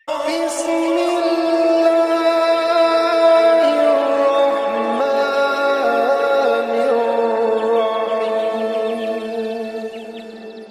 بسم الله الرحمن الرحيم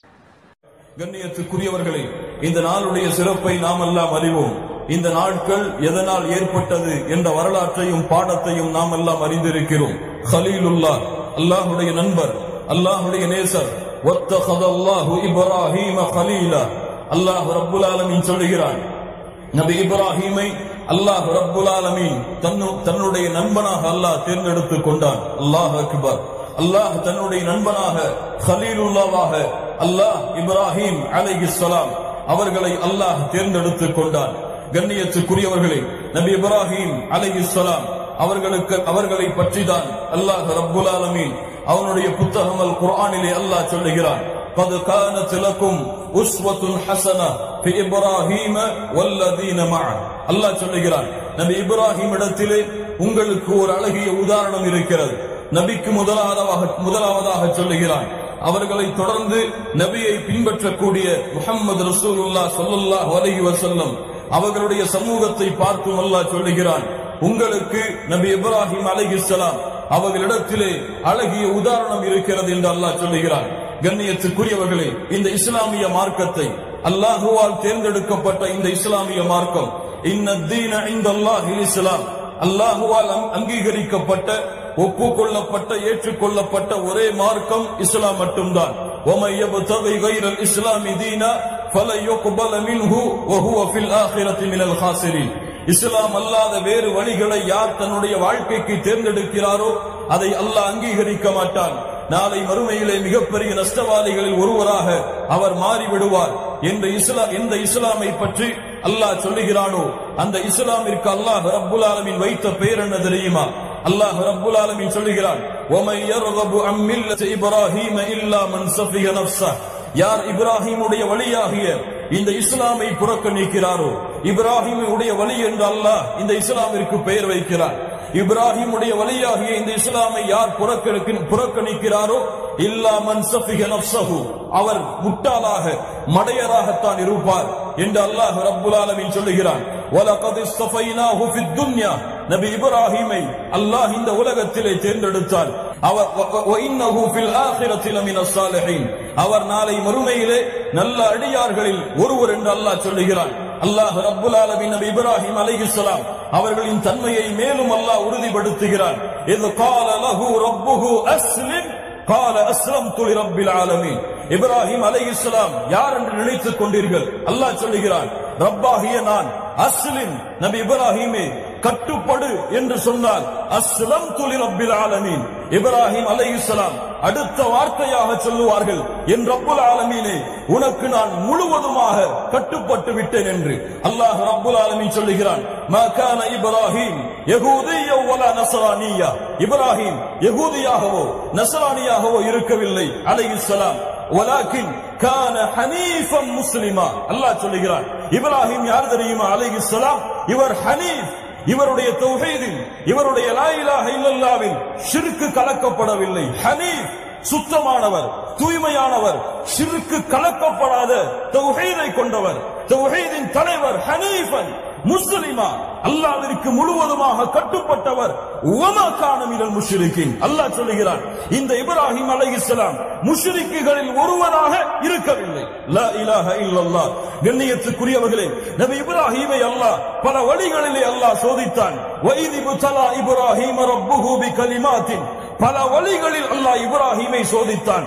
கண்ணியத்துக்குரியவர்களே இந்த நாளுடைய சிறப்பை நாம் எல்லாம் அறிவோம் இந்த நாட்கள் எதனால் ஏற்பட்டது என்ற வரலாற்றையும் பாடத்தையும் நாம் எல்லாம் அறிந்திருக்கிறோம் ஹலீலுல்லா அல்லாஹுடைய நண்பர் அல்லாஹுடைய நேசர் وَاتَّخَذَ اللَّهُ إِبْرَاهِيمَ خَلِيلًا அல்லாஹ் ரப்புல் ஆலமீன் சொல்லுகிறான் நபி இப்ராஹீமை அல்லாஹ் ரப்புல் ஆலமீன் தன்னு- தன்னுடைய நண்பனாக அல்லாஹ் தேர்ந்தெடுத்துக் கொண்டான் அல்லாஹ் அக்பர் அல்லாஹ் தன்னுடைய நண்பனாக ஹலீலுல்லாவாக அல்லாஹ் இப்ராஹிம் அலைஹிஸ்ஸலாம் அவர்களை அல்லாஹ் தேர்ந்தெடுத்துக் கொண்டான் கண்ணியத்துக்குரியவர்களே நபி இப்ராஹிம் அலைஹிஸ்ஸலாம் அவர்களுக்கு அவர்களை பற்றிதான் அல்லாஹ் ரப்புல் ஆலமீன் அவனுடைய புத்தகம் அல் குர்ஆனிலே அல்லாஹ் சொல்லுகிறான் قد كانت لكم أسوة حسنة في إبراهيم والذين معه அல்லாஹ் சொல்லுகிறான் நபி இப்ராஹிம் இடத்திலே உங்களுக்கு ஒரு அழகிய உதாரணம் இருக்கிறது நபிக்கு முதலாவதாக முதலாவதாக சொல்லுகிறான் அவர்களை தொடர்ந்து நபியை பின்பற்றக்கூடிய முஹம்மது ரசூலுல்லாஹ் ஸல்லல்லாஹு அலைஹி வஸல்லம் அவர்களுடைய சமூகத்தை பார்த்தும் அல்லாஹ் சொல்லுகிறான் உங்களுக்கு நபி இப்ராஹிம் அலைஹிஸ்ஸலாம் அவர்களிடத்திலே அழகிய உதாரணம் இருக்கிறது என்று அல்லாஹ் சொல்லுகிறான் கண்ணியத்துக்குரியவர்களே இந்த இஸ்லாமிய மார்க்கத்தை அல்லாஹுவால் தேர்ந்தெடுக்கப்பட்ட இந்த இஸ்லாமிய மார்க்கம் இன்னத்தீன இந்தல்லாஹில் இஸ்லாம் அல்லாஹுவால் அங்- அங்கீகரிக்கப்பட்ட ஒப்புக்கொள்ளப்பட்ட ஏற்றுக்கொள்ளப்பட்ட ஒரே மார்க்கம் இஸ்லாம் மட்டும்தான் وَمَن يَبْتَغِ غَيْرَ الْإِسْلَامِ دِينًا فَلَن يُقْبَلَ مِنْهُ وَهُوَ فِي الْآخِرَةِ مِنَ الْخَاسِرِينَ இஸ்லாம் அல்லாத வேறு வழிகளை யார் தன்னுடைய வாழ்க்கைக்கு தேர்ந்தெடுக்கிறாரோ அதை அல்லாஹ் அங்கீகரிக்க மாட்டான் நாளை மறுமையிலே மிகப்பெரிய நஷ்டவாதிகளில் ஒருவராக அவர் மாறிவிடுவார் என்ற இஸ்லா எந்த இஸ்லாமை பற்றி அல்லாஹ் சொல்லுகிறானோ அந்த இஸ்லாமிற்கு அல்லாஹ் ரப்புல் ஆலமீன் வைத்த பெயர் என்ன தெரியுமா அல்லாஹ் ரப்புல் ஆலமீன் சொல்லுகிறான் وَمَن يَرْغَبُ عَن مِّلَّةِ إِبْرَاهِيمَ إِلَّا مَن سَفِهَ نَفْسَهُ யார் இப்ராஹிமுடைய வழியாகிய இந்த இஸ்லாமை புறக்கணிக்கிறாரோ இப்ராஹிமுடைய வழி என்று அல்லாஹ் இந்த இஸ்லாமிற்கு பெயர் வைக்கிறார் இப்ராஹிமுடைய வழியாகிய இந்த இஸ்லாமை யார் புறக்கணிக்க- புறக்கணிக்கிறாரோ இல்லா மன் சஃபிக நஃப்ஸஹு அவர் முட்டாளாக மடையராகத்தான் இருப்பார் என்று அல்லாஹ் ரப்புல் ஆலமீன் சொல்லுகிறான் வலகத் இஸ்தஃபைனாஹு ஃபித் துன்யா நபி இப்ராஹிமை அல்லாஹ் இந்த உலகத்திலே தேர்ந்தெடுத்தார் அவர் வ- வ- வஇன்னஹு ஃபில் ஆখিরাতি லமின ஸாலிஹீன் அவர் நாளை மறுமையிலே நல்ல அடியார்களில் ஒருவர் என்று அல்லாஹ் சொல்லுகிறான் அல்லாஹ் ரப்புல் ஆலமீன் நபி இப்ராஹிம் அலைஹிஸ்ஸலாம் அவர்களின் தன்மையை மேலும் அல்லாஹ் உறுதிப்படுத்துகிறான் இது قال له ربه اسلم قال اسلمت لرب العالمين இப்ராஹிம் அலைஹிஸ்ஸலாம் யார் என்று நினைத்துக் கொண்டீர்கள் அல்லாஹ் சொல்லுகிறான் ரப்பாகிய நான் அஸ்லிம் நபி இப்ராஹிமே கட்டுப்படு என்று சொன்னால் அஸ்லம் துலி ரப்பில் ஆலமீன் இப்ராஹிம் அலைஹிஸ்ஸலாம் அடுத்த வார்த்தையாக சொல்லுவார்கள் என் ரப்புல் ஆலமீனே உனக்கு நான் முழுவதுமாக கட்டுப்பட்டு விட்டேன் என்று அல்லாஹ் ரப்புல் ஆலமீன் சொல்லுகிறான் மா கான இப்ராஹிம் யகூதிய்ய வலா நஸ்ரானியா இப்ராஹிம் யகூதியாகவோ நஸ்ரானியாகவோ இருக்கவில்லை அலைஹிஸ்ஸலாம் ولكن كان حنيفا مسلما அல்லாஹ் சொல்லுகிறான் இப்ராஹிம் யார் தெரியுமா அலைஹிஸ்ஸலாம் இவர் ஹனீஃப் இவருடைய தௌஹீதில் இவருடைய லா இலாஹ இல்லல்லாவில் ஷிர்க்கு கலக்கப்படவில்லை ஹனீஃப் சுத்தமானவர் தூய்மையானவர் ஷிர்க்கு கலக்கப்படாத தௌஹீதை கொண்டவர் தௌஹீதின் தலைவர் ஹனீஃபன் முஸ்லிமா அல்லாஹ்விற்கு முழுவதுமாக கட்டுப்பட்டவர் உவமா காணமினல் முஷ்ரிக்கின் அல்லாஹ் சொல்லுகிறான் இந்த இப்ராஹிம் அலைஹிஸ்ஸலாம் முஷ்ரிக்குகளில் ஒருவராக இருக்கவில்லை லா இலாஹ இல்லல்லாஹ் கண்ணியத்துக்குரியவர்களே நபி இப்ராஹீமை அல்லாஹ் பல வழிகளிலே அல்லாஹ் சோதித்தான் வைதி புத்தலா இப்ராஹீம ரப்புஹு பிகலிமாத்தின் பல வழிகளில் அல்லாஹ் இப்ராஹீமை சோதித்தான்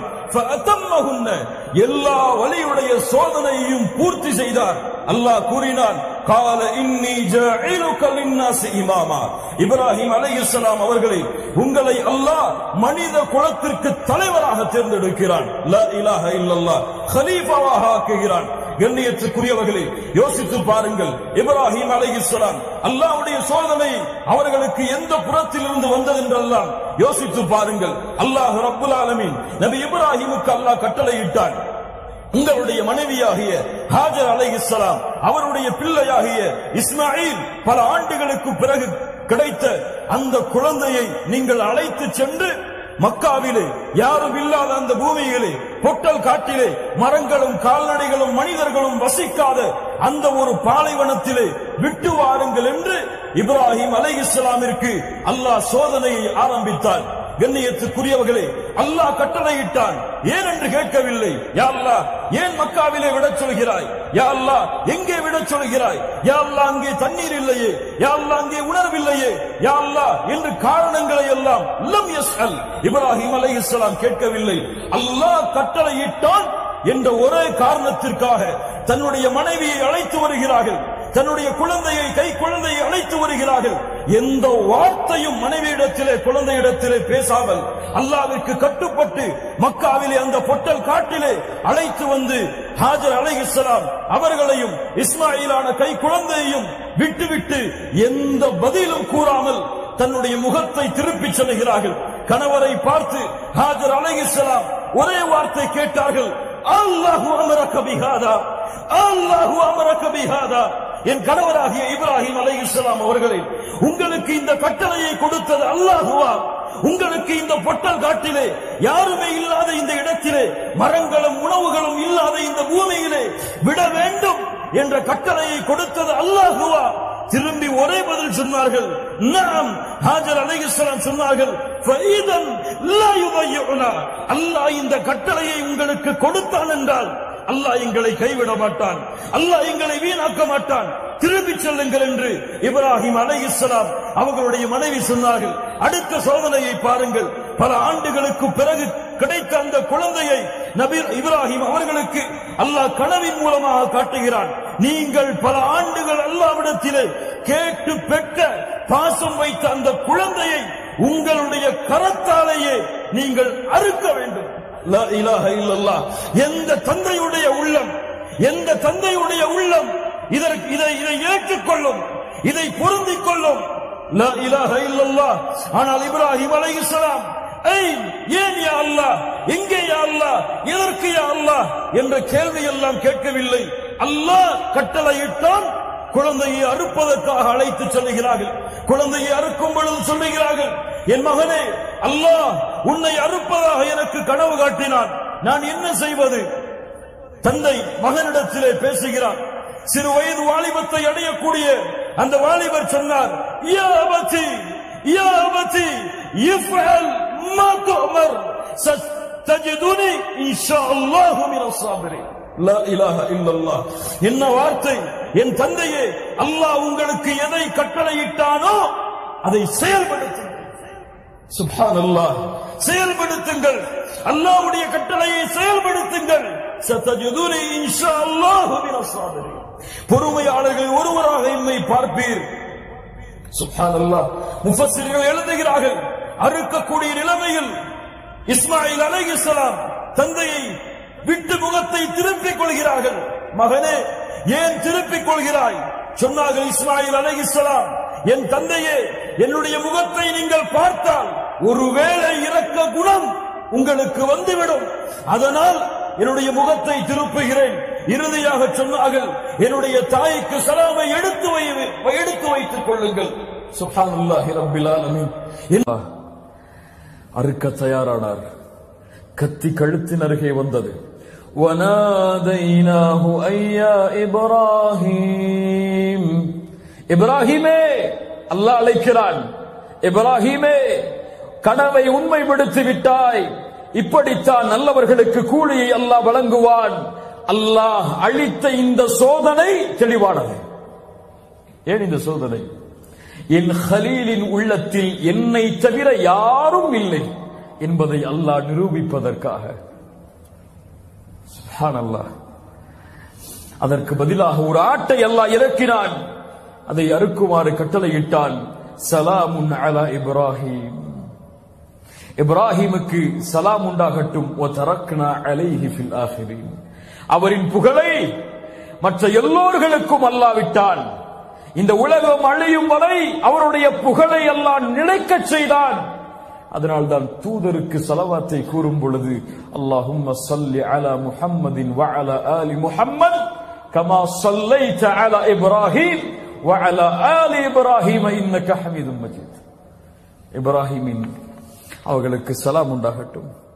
فأتمهن எல்லா வழியுடைய சோதனையையும் பூர்த்தி செய்தார் அல்லாஹ் கூறினான் கால இன்னி ஜாயிலுக லின்னாஸ் இமாமா இப்ராஹிம் அலைஹிஸ்ஸலாம் அவர்களை உங்களை அல்லாஹ் மனித குலத்திற்கு தலைவராக தேர்ந்தெடுக்கிறான் லா இலாஹ இல்லல்லாஹ் கலீஃபாவாக ஆக்குகிறான் கண்ணியத்துக்குரியவர்களே யோசித்து பாருங்கள் இப்ராஹிம் அலைஹிஸ்ஸலாம் அல்லாஹ்வுடைய சோதனை அவர்களுக்கு எந்த புறத்திலிருந்து வந்ததென்றெல்லாம் யோசித்து பாருங்கள் அல்லாஹ் ரப்புல் ஆலமீன் நபி இப்ராஹிமுக்கு அல்லாஹ் கட்டளையிட்டான் உங்களுடைய மனைவியாகிய ஹாஜர் அலைஹிஸ்ஸலாம் அவருடைய பிள்ளையாகிய இஸ்மாயில் பல ஆண்டுகளுக்கு பிறகு கிடைத்த அந்த குழந்தையை நீங்கள் அழைத்து சென்று மக்காவிலே யாரும் இல்லாத அந்த பூமியிலே பொட்டல் காட்டிலே மரங்களும் கால்நடைகளும் மனிதர்களும் வசிக்காத அந்த ஒரு பாலைவனத்திலே விட்டு வாருங்கள் என்று இப்ராஹிம் அலை இஸ்லாமிற்கு அல்லாஹ் சோதனையை ஆரம்பித்தார் கண்ணியத்துக்குரியவர்களே அல்லாஹ் கட்டளையிட்டான் ஏன் என்று கேட்கவில்லை யா அல்லாஹ் ஏன் மக்காவிலே விடச் சொல்கிறாய் யா அல்லாஹ் எங்கே விடச் சொல்கிறாய் யா அல்லாஹ் அங்கே தண்ணீர் இல்லையே யா அல்லாஹ் அங்கே உணர்வில்லையே யா அல்லாஹ் என்று காரணங்களை எல்லாம் லம் யஸ்அல் இப்ராஹிம் அலைஹிஸ்ஸலாம் கேட்கவில்லை அல்லாஹ் கட்டளையிட்டான் என்ற ஒரே காரணத்திற்காக தன்னுடைய மனைவியை அழைத்து வருகிறார்கள் தன்னுடைய குழந்தையை கை குழந்தையை அழைத்து வருகிறார்கள் எந்த வார்த்தையும் மனைவியிடத்திலே குழந்தையிடத்திலே பேசாமல் அல்லாவிற்கு கட்டுப்பட்டு மக்காவிலே அந்த பொட்டல் காட்டிலே அழைத்து வந்து ஹாஜர் அலைஹிஸ்ஸலாம் அவர்களையும் இஸ்மாயிலான கை குழந்தையையும் விட்டுவிட்டு எந்த பதிலும் கூறாமல் தன்னுடைய முகத்தை திருப்பிச் செல்கிறார்கள் கணவரை பார்த்து ஹாஜர் அலைஹிஸ்ஸலாம் ஒரே வார்த்தை கேட்டார்கள் அல்லாஹு அமரக பிஹாதா அல்லாஹு அமரக பிஹாதா என் கணவராகிய இப்ராஹிம் அலைஹிஸ்ஸலாம் அவர்களே உங்களுக்கு இந்த கட்டளையை கொடுத்தது அல்லாஹுவா உங்களுக்கு இந்த பொட்டல் காட்டிலே யாருமே இல்லாத இந்த இடத்திலே மரங்களும் உணவுகளும் இல்லாத இந்த பூமியிலே விட வேண்டும் என்ற கட்டளையை கொடுத்தது அல்லாஹுவா திரும்பி ஒரே பதில் சொன்னார்கள் நாம் ஹாஜர் அலைஹிஸ்ஸலாம் சொன்னார்கள் ஃபைதன் லா யுபய்யுனா அல்லாஹ் இந்த கட்டளையை உங்களுக்கு கொடுத்தான் என்றால் அல்லாஹ் எங்களை கைவிட மாட்டான் அல்லாஹ் எங்களை வீணாக்க மாட்டான் திரும்பி செல்லுங்கள் என்று இப்ராஹிம் அலைஹிஸ்ஸலாம் அவர்களுடைய மனைவி சொன்னார்கள் அடுத்த சோதனையை பாருங்கள் பல ஆண்டுகளுக்கு பிறகு கிடைத்த அந்த குழந்தையை நபி இப்ராஹிம் அவர்களுக்கு அல்லாஹ் கனவின் மூலமாக காட்டுகிறான் நீங்கள் பல ஆண்டுகள் அல்லாவிடத்திலே கேட்டு பெற்ற பாசம் வைத்த அந்த குழந்தையை உங்களுடைய கரத்தாலேயே நீங்கள் அறுக்க வேண்டும் லா இலாஹ இல்லல்லாஹ். எந்த தந்தையுடைய உள்ளம் எந்த தந்தையுடைய உள்ளம் இதற்கு இதை இதை ஏற்றுக்கொள்ளும் இதை பொருந்திக் கொள்ளும் லா இலாஹ இல்லல்லாஹ். ஆனால் இப்ராஹிம் அலைஹிஸ்ஸலாம் ஐய் ஏன் யா அல்லாஹ் எங்கே யா அல்லாஹ் எதற்கு யா அல்லாஹ் என்ற கேள்வி எல்லாம் கேட்கவில்லை அல்லாஹ் கட்டளையிட்டான் குழந்தையை அறுப்பதற்காக அழைத்து செல்லுகிறார்கள் குழந்தையை அறுக்கும் பொழுது சொல்லுகிறார்கள் என் மகனே அல்லாஹ் உன்னை அறுப்பதாக எனக்கு கனவு காட்டினான் நான் என்ன செய்வது தந்தை மகனிடத்திலே பேசுகிறார் சிறு வயது வாலிபத்தை அடையக்கூடிய அந்த வாலிபர் சொன்னார் யா அபதி யா அபதி இஃப்அல் மா துஅமர் சத்தஜிதுனி இன்ஷாஅல்லாஹு மினஸ் சாபிரின் லா இலாஹ இல்லல்லாஹ் என்ன வார்த்தை என் தந்தையே அல்லாஹ் உங்களுக்கு எதை கட்டளையிட்டானோ அதை செயல்படுத்துங்கள் சுப்ஹானல்லாஹ் செயல்படுத்துங்கள் அல்லாஹ்வுடைய கட்டளையை செயல்படுத்துங்கள் சத்தஜுதுனி இன்ஷாஅல்லாஹு மினஸ் சாபிரின் பொறுமையாளர்கள் ஒருவராக என்னை பார்ப்பீர் சுப்ஹானல்லாஹ் முஃபஸ்ஸிர்கள் எழுதுகிறார்கள் அறுக்கக்கூடிய நிலைமையில் இஸ்மாயில் அலைஹிஸ்ஸலாம் தந்தையை விட்டு முகத்தை திருப்பிக் கொள்கிறார்கள் மகனே ஏன் திருப்பிக் கொள்கிறாய் சொன்னார்கள் இஸ்மாயில் அலைஹிஸ்ஸலாம் என் தந்தையே என்னுடைய முகத்தை நீங்கள் பார்த்தால் ஒருவேளை இறக்க குணம் உங்களுக்கு வந்துவிடும் அதனால் என்னுடைய முகத்தை திருப்புகிறேன் இறுதியாக சொன்னார்கள் என்னுடைய தாய்க்கு சலாமை எடுத்து வை எடுத்து வைத்துக் கொள்ளுங்கள் சுப்ஹானல்லாஹி ரப்பில் ஆலமீன் எல்லாம் அறுக்க தயாரானார் கத்தி கழுத்தின் அருகே வந்தது وَنَادَيْنَاهُ أَيْ يَا إِبْرَاهِيمُ இப்ராஹிமே அல்லாஹ் அழைக்கிறான் இப்ராஹிமே கனவை உண்மைப்படுத்தி விட்டாய் இப்படித்தான் நல்லவர்களுக்கு கூலியை அல்லாஹ் வழங்குவான் அல்லாஹ் அளித்த இந்த சோதனை தெளிவானது ஏன் இந்த சோதனை என் ஹலீலின் உள்ளத்தில் என்னை தவிர யாரும் இல்லை என்பதை அல்லாஹ் நிரூபிப்பதற்காக சுப்ஹானல்லாஹ் அதற்கு பதிலாக ஒரு ஆட்டை அல்லாஹ் இறக்கினான் அதை அறுக்குமாறு கட்டளையிட்டான் சலாமுன் அலா இப்ராஹிம் இப்ராஹிமுக்கு சலாம் உண்டாகட்டும் ஒ தரக்னா அலைஹி ஃபில் ஆஹிரீன் அவரின் புகழை மற்ற எல்லோர்களுக்கும் அல்லாவிட்டான் இந்த உலகம் அழியும் வரை அவருடைய புகழை எல்லாம் நிலைக்கச் செய்தான் அதனால் தான் தூதருக்கு சலவாத்தை கூறும் பொழுது அல்லாஹும் சல்லி அலா முஹம்மதின் வ அலா ஆலி முஹம்மத் கமா சல்லைத அலா இப்ராஹிம் வ அலா ஆலி இப்ராஹிம் இன்னக ஹமீதும் மஜீத் இப்ராஹிமின் அவர்களுக்கு சலாம் உண்டாகட்டும்